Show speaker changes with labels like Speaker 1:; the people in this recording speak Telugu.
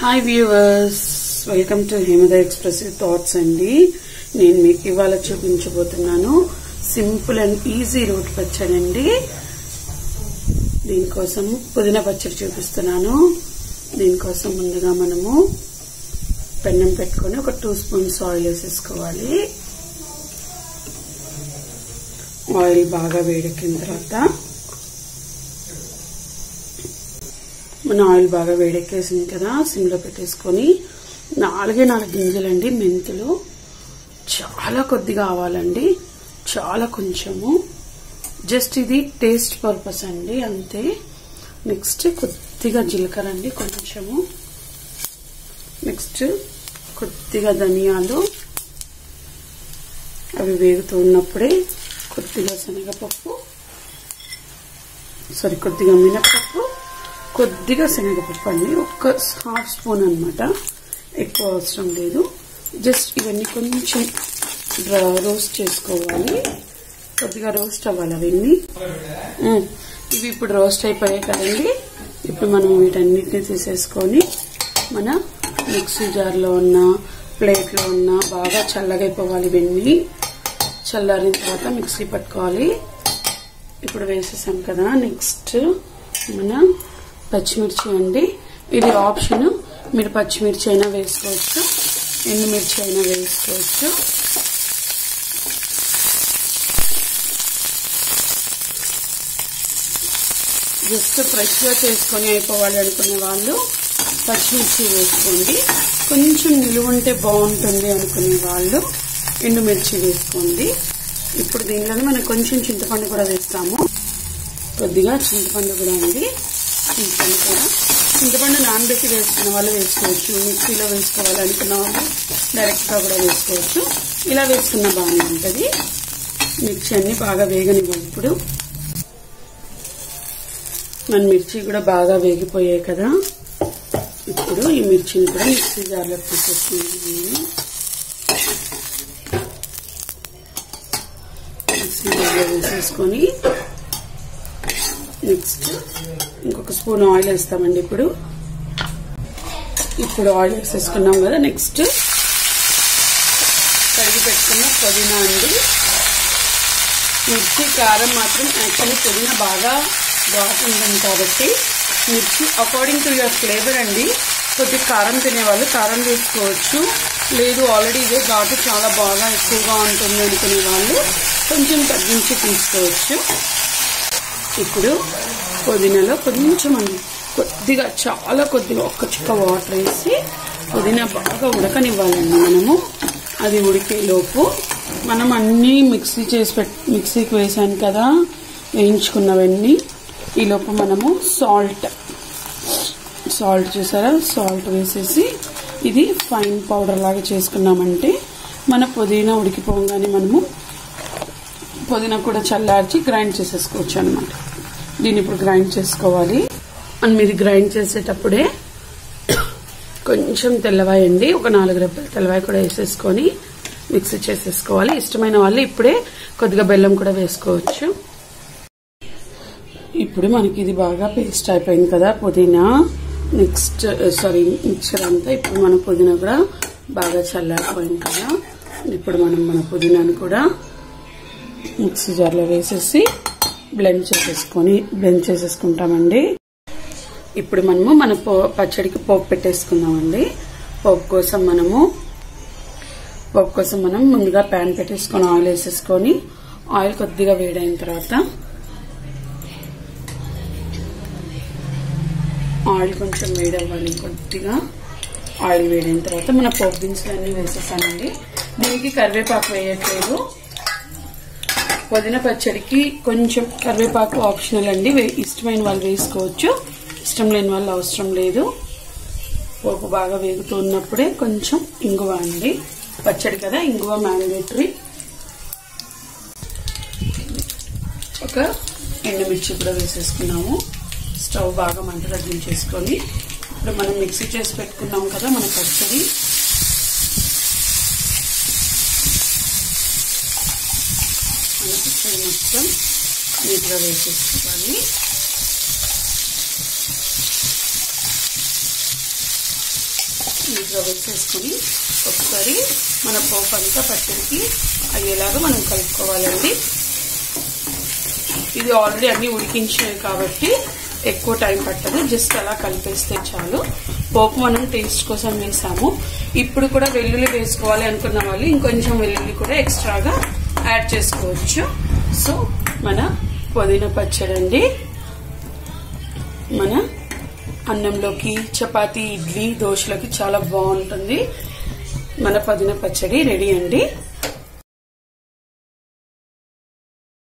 Speaker 1: హాయ్ వ్యూవర్స్ వెల్కమ్ టు హిమద ఎక్స్ప్రెసివ్ థాట్స్ అండి నేను మీకు ఇవాళ చూపించబోతున్నాను సింపుల్ అండ్ ఈజీ రూట్ పచ్చడి అండి దీనికోసం పుదీనా పచ్చడి చూపిస్తున్నాను దీనికోసం ముందుగా మనము పెన్నం పెట్టుకొని ఒక టూ స్పూన్స్ ఆయిల్ వేసేసుకోవాలి ఆయిల్ బాగా వేడెక్కిన తర్వాత మన ఆయిల్ బాగా వేడెక్కేసింది కదా సిమ్లో పెట్టేసుకొని నాలుగే నాలుగు గింజలండి మెంతులు చాలా కొద్దిగా ఆవాలండి చాలా కొంచెము జస్ట్ ఇది టేస్ట్ పర్పస్ అండి అంతే నెక్స్ట్ కొద్దిగా జీలకర్ర అండి కొంచెము నెక్స్ట్ కొద్దిగా ధనియాలు అవి వేగుతూ ఉన్నప్పుడే కొద్దిగా శనగపప్పు సారీ కొద్దిగా మినపప్పు కొద్దిగా శనగపప్పు అండి ఒక్క హాఫ్ స్పూన్ అనమాట ఎక్కువ అవసరం లేదు జస్ట్ ఇవన్నీ కొంచెం రోస్ట్ చేసుకోవాలి కొద్దిగా రోస్ట్ అవ్వాలి అవన్నీ ఇవి ఇప్పుడు రోస్ట్ అయిపోయాయి కదండి ఇప్పుడు మనం వీటన్నిటిని తీసేసుకొని మన మిక్సీ జార్లో ఉన్న ప్లేట్లో ఉన్న బాగా చల్లగా అయిపోవాలి ఇవన్నీ చల్లారిన తర్వాత మిక్సీ పట్టుకోవాలి ఇప్పుడు వేసేసాం కదా నెక్స్ట్ మన పచ్చిమిర్చి అండి ఇది ఆప్షన్ మీరు పచ్చిమిర్చి అయినా వేసుకోవచ్చు ఎండుమిర్చి అయినా వేసుకోవచ్చు జస్ట్ ఫ్రెష్గా చేసుకొని అయిపోవాలి అనుకునే వాళ్ళు పచ్చిమిర్చి వేసుకోండి కొంచెం నిలువ ఉంటే బాగుంటుంది అనుకునే వాళ్ళు ఎండుమిర్చి వేసుకోండి ఇప్పుడు దీనిలోనే మనం కొంచెం చింతపండు కూడా వేస్తాము కొద్దిగా చింతపండు కూడా ఉంది చింతపండు కూడా చింతపండు నానబెట్టి వేసుకున్న వాళ్ళు వేసుకోవచ్చు మిక్సీలో వేసుకోవాలి అనుకున్న వాళ్ళు డైరెక్ట్గా కూడా వేసుకోవచ్చు ఇలా వేసుకున్న బాగానే ఉంటుంది మిర్చి అన్ని బాగా వేగనివ్వాలి ఇప్పుడు మన మిర్చి కూడా బాగా వేగిపోయాయి కదా ఇప్పుడు ఈ మిర్చిని కూడా మిక్సీ జార్లో తీసేసుకుంటాను నేను మిక్సీ జార్లో వేసేసుకొని నెక్స్ట్ ఇంకొక స్పూన్ ఆయిల్ వేస్తామండి ఇప్పుడు ఇప్పుడు ఆయిల్ వేసేసుకున్నాం కదా నెక్స్ట్ కడిగి పెట్టుకున్న పుదీనా అండి మిర్చి కారం మాత్రం యాక్చువల్లీ పుదీనా బాగా ఘాటు ఉంటుంది కాబట్టి మిర్చి అకార్డింగ్ టు యువర్ ఫ్లేవర్ అండి కొద్ది కారం తినేవాళ్ళు కారం వేసుకోవచ్చు లేదు ఆల్రెడీ ఇదే ఘాటు చాలా బాగా ఎక్కువగా ఉంటుంది అనుకునే వాళ్ళు కొంచెం తగ్గించి తీసుకోవచ్చు ఇప్పుడు పుదీనాలో కొంచెం కొద్దిగా చాలా కొద్దిగా ఒక్క చుక్క వాటర్ వేసి పుదీనా బాగా ఉడకనివ్వాలండి మనము అది ఉడికే లోపు మనం అన్నీ మిక్సీ చేసి పెట్ మిక్సీకి వేసాను కదా వేయించుకున్నవన్నీ ఈ లోపు మనము సాల్ట్ సాల్ట్ చూసారా సాల్ట్ వేసేసి ఇది ఫైన్ పౌడర్ లాగా చేసుకున్నామంటే మన పుదీనా ఉడికిపోగానే మనము పుదీనా కూడా చల్లార్చి గ్రైండ్ చేసేసుకోవచ్చు అనమాట దీన్ని ఇప్పుడు గ్రైండ్ చేసుకోవాలి అండ్ మీరు గ్రైండ్ చేసేటప్పుడే కొంచెం తెల్లవాయి అండి ఒక నాలుగు రెప్పలు తెల్లవాయి కూడా వేసేసుకొని మిక్సీ చేసేసుకోవాలి ఇష్టమైన వాళ్ళు ఇప్పుడే కొద్దిగా బెల్లం కూడా వేసుకోవచ్చు ఇప్పుడు మనకి ఇది బాగా పేస్ట్ అయిపోయింది కదా పుదీనా నెక్స్ట్ సారీ మిక్చర్ అంతా ఇప్పుడు మన పుదీనా కూడా బాగా చల్లారిపోయింది కదా ఇప్పుడు మనం మన పుదీనాను కూడా మిక్సీ జార్లో వేసేసి బ్లెండ్ చేసేసుకొని బ్లెండ్ చేసేసుకుంటామండి ఇప్పుడు మనము మన పో పచ్చడికి పోపు పెట్టేసుకుందామండి పోపు కోసం మనము పోపు కోసం మనం ముందుగా ప్యాన్ పెట్టేసుకొని ఆయిల్ వేసేసుకొని ఆయిల్ కొద్దిగా వేడైన తర్వాత ఆయిల్ కొంచెం వేడవ్వాలి కొద్దిగా ఆయిల్ వేడైన తర్వాత మన పోపు దినుసులు అన్నీ వేసేసానండి దీనికి కరివేపాకు వేయట్లేదు పుదీనా పచ్చడికి కొంచెం కరివేపాకు ఆప్షనల్ అండి ఇష్టమైన వాళ్ళు వేసుకోవచ్చు ఇష్టం లేని వాళ్ళు అవసరం లేదు పోపు బాగా వేగుతూ ఉన్నప్పుడే కొంచెం ఇంగువ అండి పచ్చడి కదా ఇంగువ మ్యాండేటరీ ఒక ఎండుమిర్చి కూడా వేసేసుకున్నాము స్టవ్ బాగా మంట తగ్గించేసుకొని ఇప్పుడు మనం మిక్సీ చేసి పెట్టుకున్నాం కదా మన పచ్చడి మన పచ్చడి మొత్తం నీట్గా వేసేసుకోవాలి నీట్గా వేసేసుకొని ఒకసారి మన పోపు అంతా పచ్చడికి అయ్యేలాగా మనం కలుపుకోవాలండి ఇది ఆల్రెడీ అన్ని ఉడికించినవి కాబట్టి ఎక్కువ టైం పట్టదు జస్ట్ అలా కలిపేస్తే చాలు పోపు మనం టేస్ట్ కోసం వేసాము ఇప్పుడు కూడా వెల్లుల్లి వేసుకోవాలి అనుకున్న వాళ్ళు ఇంకొంచెం వెల్లుల్లి కూడా ఎక్స్ట్రాగా యాడ్ చేసుకోవచ్చు సో మన పుదీనా పచ్చడి అండి మన అన్నంలోకి చపాతీ ఇడ్లీ దోశలోకి చాలా బాగుంటుంది మన పుదీనా పచ్చడి రెడీ అండి